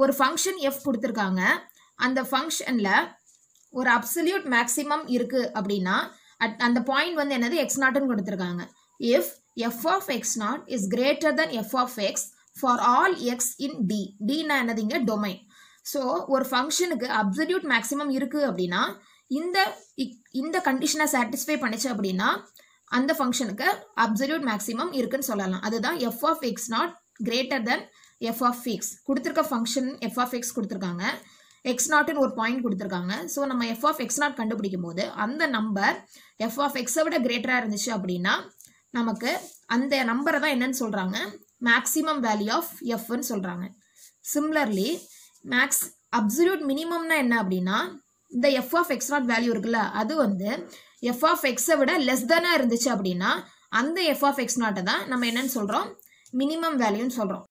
ஒரு function F கொடுத்துருக்காங்க அந்த ஃபங்க்ஷனில் ஒரு அப்சல்யூட் மேக்ஸிமம் இருக்குது அப்படின்னா at அந்த பாயிண்ட் வந்து என்னது எக்ஸ் நாட்னு கொடுத்துருக்காங்க if f of x not is greater then f of x for all x in D டினா என்னதுங்க டொமைன் ஸோ ஒரு ஃபங்க்ஷனுக்கு அப்சல்யூட் மேக்ஸிமம் இருக்குது அப்படின்னா இந்த இக்- இந்த கண்டிஷனை சாட்டிஸ்ஃபை பண்ணுச்சு அப்படின்னா அந்த ஃபங்க்ஷனுக்கு அப்சல்யூட் மேக்ஸிமம் இருக்குன்னு சொல்லலாம் அதுதான் f of x not greater then f of x கொடுத்துருக்க ஃபங்க்ஷன் எஃப் ஆஃப் எக்ஸ் கொடுத்துருக்காங்க எக்ஸ் நாட்னு ஒரு பாயிண்ட் கொடுத்துருக்காங்க ஸோ நம்ம எஃப் ஆஃப் எக்ஸ் நாட் கண்டுபிடிக்கும் போது அந்த நம்பர் எஃப் ஆஃப் எக்ஸை விட கிரேட்டராக இருந்துச்சு அப்படின்னா நமக்கு அந்த நம்பரை தான் என்னன்னு சொல்கிறாங்க மேக்ஸிமம் வேல்யூ ஆஃப் எஃப்னு சொல்கிறாங்க சிம்லர்லி மேக்ஸ் அப்சல்யூட் மினிமம்னா என்ன அப்படின்னா இந்த f of x not value இருக்குல்ல அது வந்து எஃப் ஆஃப் எக்ஸை விட லெஸ் தானாக இருந்துச்சு அப்படின்னா அந்த எஃப் ஆஃப் எக்ஸ் நாட்டை தான் நம்ம என்னன்னு சொல்கிறோம் மினிமம் வேல்யூன்னு சொல்கிறோம்